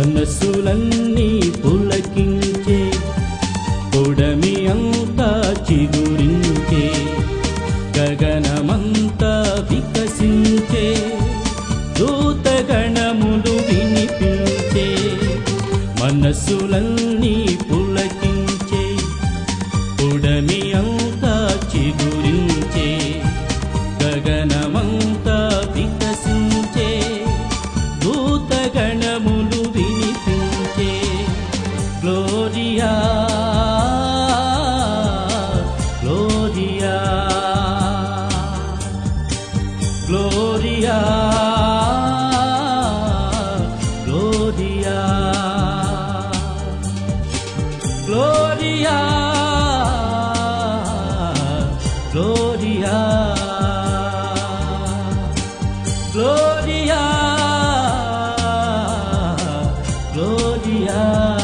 మనస్సులన్నీ పులకించే పొడమి అంతా చిగురించే గగనమంతా వికసించే దూతగణములు వినిపించే మనస్సులన్నీ పులకించే పొడమి అంతా చిగురించే గగనమంతా వికసించే దూతగణములు వినిపించే gloria gloria gloria gloria gloria gloria gloria gloria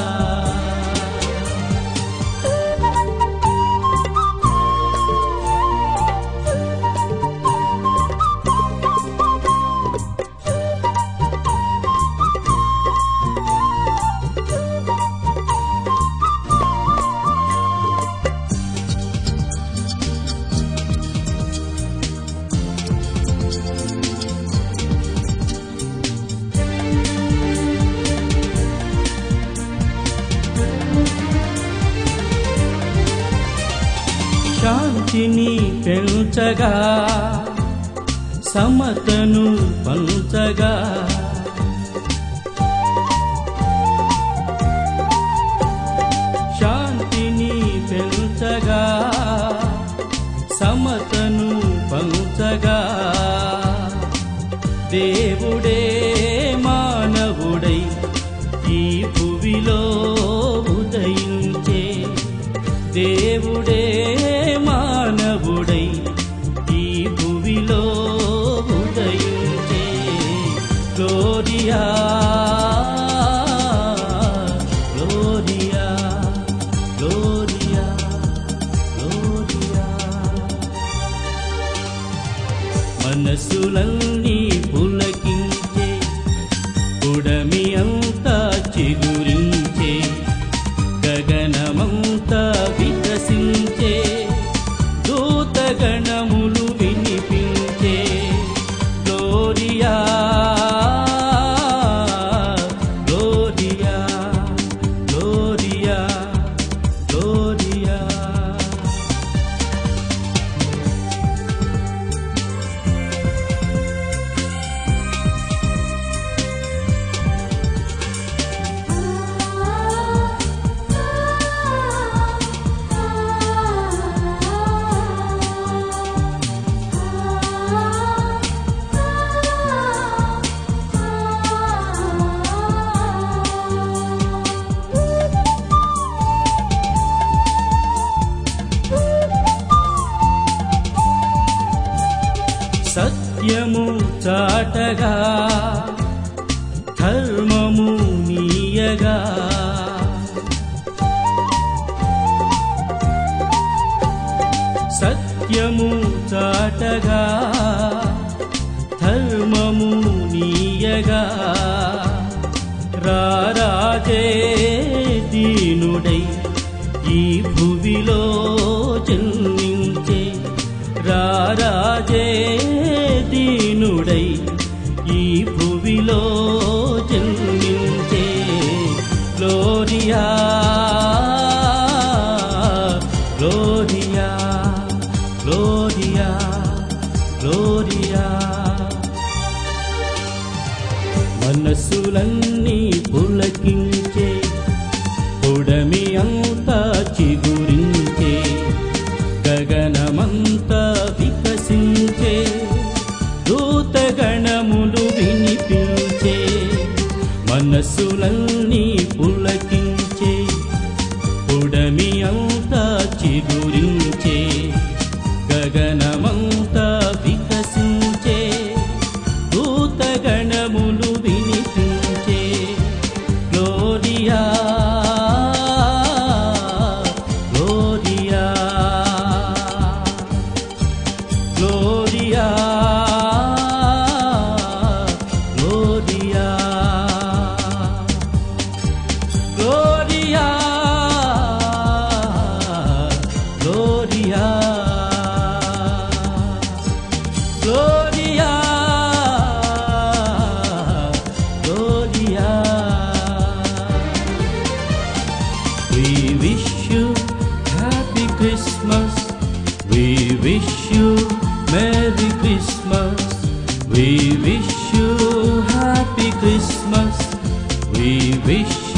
శాంతిని పెంచగా సమతను పంచగా శాంతిని పెంచగా సమతను పంచగా దేవుడే మానవుడై ఈ భువిలో ఉదయించే దేవుడే మానవుడై ఈ భువిలో ఉదయించే గ్లోరియా గ్లోరియా గ్లోరియా గ్లోరియా మనసులన్నీ పులకించే ఉడమి అంతా చిగురించే గగనమంతా వికసించే దూతగణములు వినిపించే గ్లోరియా గ్లోరియా గ్లోరియా గ్లోరియా సత్యము చాటగా ధర్మము నీయగా సత్యము చాటగా ధర్మము నీయగా రారాజే దీనుడై ఈ భువిలో జన్మించే రారాజే దీనుడై ఈ భువిలో జన్మించే గ్లోరియా గ్లోరియా గ్లోరియా గ్లోరియా మనస్సులన్నీ పులకించే పొడమి అంతా చిగురించే గగనమంతా వికసించే దూతగణములు వినిపించే మనస్సులన్నీ పులకించే పొడమి అంతా చిగురించే గగనమంతా వికసించే దూతగణములు వినిపించే gloria gloria gloria gloria Christmas we wish